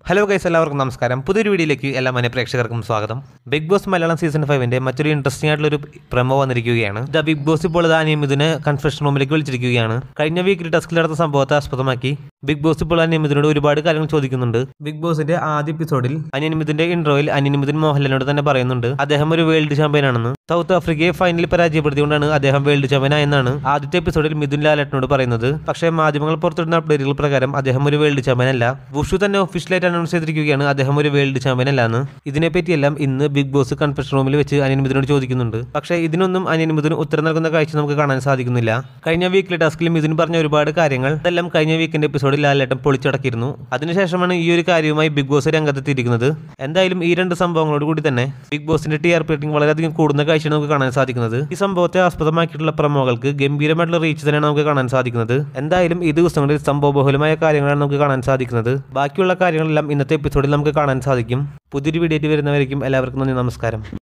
hello guys എല്ലാവർക്കും നമസ്കാരം പുതിയൊരു വീഡിയോയിലേക്ക് എല്ലാ മന പ്രേക്ഷകർക്കും സ്വാഗതം ബിഗ് ബോസ് മലയാളം സീസൺ ഫൈവിന്റെ മറ്റൊരു ഇൻട്രസ്റ്റിംഗ് ആയിട്ടുള്ള ഒരു പ്രമോ വന്നിരിക്കുകയാണ് ദ ബിഗ് ബോസ് ഇപ്പോൾ ഇത് അനിയമിതിനെ കൺഫെഷൻ റൂമിലേക്ക് വിളിച്ചിരിക്കുകയാണ് കഴിഞ്ഞ വീക്കിൽ ടെസ്റ്റിൽ നടന്ന സംഭവത്തെ ആസ്പദമാക്കി ബിഗ് ബോസ് ഇപ്പോൾ അനിയമിതിനോട് ഒരുപാട് കാര്യങ്ങൾ ചോദിക്കുന്നുണ്ട് ബിഗ് ബോസിന്റെ ആദ്യ എപ്പിസോഡിൽ അനിയമിതിന്റെ ഇൻട്രോയിൽ അനിയമിതിൻ മോഹൻലാലിനോട് തന്നെ പറയുന്നുണ്ട് അദ്ദേഹം ഒരു വേൾഡ് ചാമ്പ്യൻ ആണെന്ന് സൗത്ത് ആഫ്രിക്കയെ ഫൈനലിൽ പരാജയപ്പെടുത്തിക്കൊണ്ടാണ് അദ്ദേഹം വേൾഡ് ചാമ്പ്യൻ ആയെന്നാണ് ആദ്യത്തെ എപ്പിസോഡിൽ മിഥുൻ ലാലേട്ടനോട് പറയുന്നത് പക്ഷേ മാധ്യമങ്ങൾ പുറത്തുവിടുന്ന അപ്ഡേറ്റുകൾ പ്രകാരം അദ്ദേഹം ഒരു വേൾഡ് ചാമ്പ്യൻ അല്ല വുഷു തന്നെ ഒഫീഷ്യലായിട്ട് അനൗൺസ് ചെയ്തിരിക്കുകയാണ് അദ്ദേഹം ഒരു വേൾഡ് ചാമ്പ്യൻ അല്ല എന്ന് ഇതിനെപ്പറ്റിയെല്ലാം ഇന്ന് ബിഗ് ബോസ് കൺഫെഷൻ റൂമിൽ വെച്ച് അനിയൻമിഥുനോട് ചോദിക്കുന്നുണ്ട് പക്ഷേ ഇതിനൊന്നും അനിയൻമിഥുന് ഉത്തരം നൽകുന്ന കാഴ്ച നമുക്ക് കാണാൻ സാധിക്കുന്നില്ല കഴിഞ്ഞ വീക്കിലെ ടാസ്കിൽ മിഥുൻ പറഞ്ഞ ഒരുപാട് കാര്യങ്ങൾ അതെല്ലാം കഴിഞ്ഞ വീക്കിന്റെ എപ്പിസോഡിൽ ലാലേട്ടൻ പൊളിച്ചടക്കിയിരുന്നു അതിനുശേഷമാണ് ഈ ഒരു കാര്യവുമായി ബിഗ് ബോസ് രംഗത്തെത്തിയിരിക്കുന്നത് എന്തായാലും ഈ രണ്ട് സംഭവങ്ങളോട് കൂടി തന്നെ ബിഗ് ബോസിന്റെ ടി ആർ പി റേറ്റിംഗ് വളരെയധികം കൂടുന്ന കാഴ്ചയാണ് നമുക്ക് കാണാൻ സാധിക്കുന്നത് ഈ സംഭവത്തെ ആസ്പദമാക്കിയിട്ടുള്ള പ്രമോകൾക്ക് ഗംഭീരമായിട്ടുള്ള റീച്ച് തന്നെയാണ് നമുക്ക് കാണാൻ സാധിക്കുന്നത് എന്തായാലും ഈ ദിവസങ്ങളിൽ സംഭവബഹുലമായ കാര്യങ്ങളാണ് നമുക്ക് കാണാൻ സാധിക്കുന്നത് ബാക്കിയുള്ള കാര്യങ്ങളെല്ലാം ഇന്നത്തെ എപ്പിസോഡിൽ നമുക്ക് കാണാൻ സാധിക്കും പുതിയൊരു വീഡിയോ ആയിട്ട് വരുന്നവരേക്കും എല്ലാവർക്കും നന്ദി നമസ്കാരം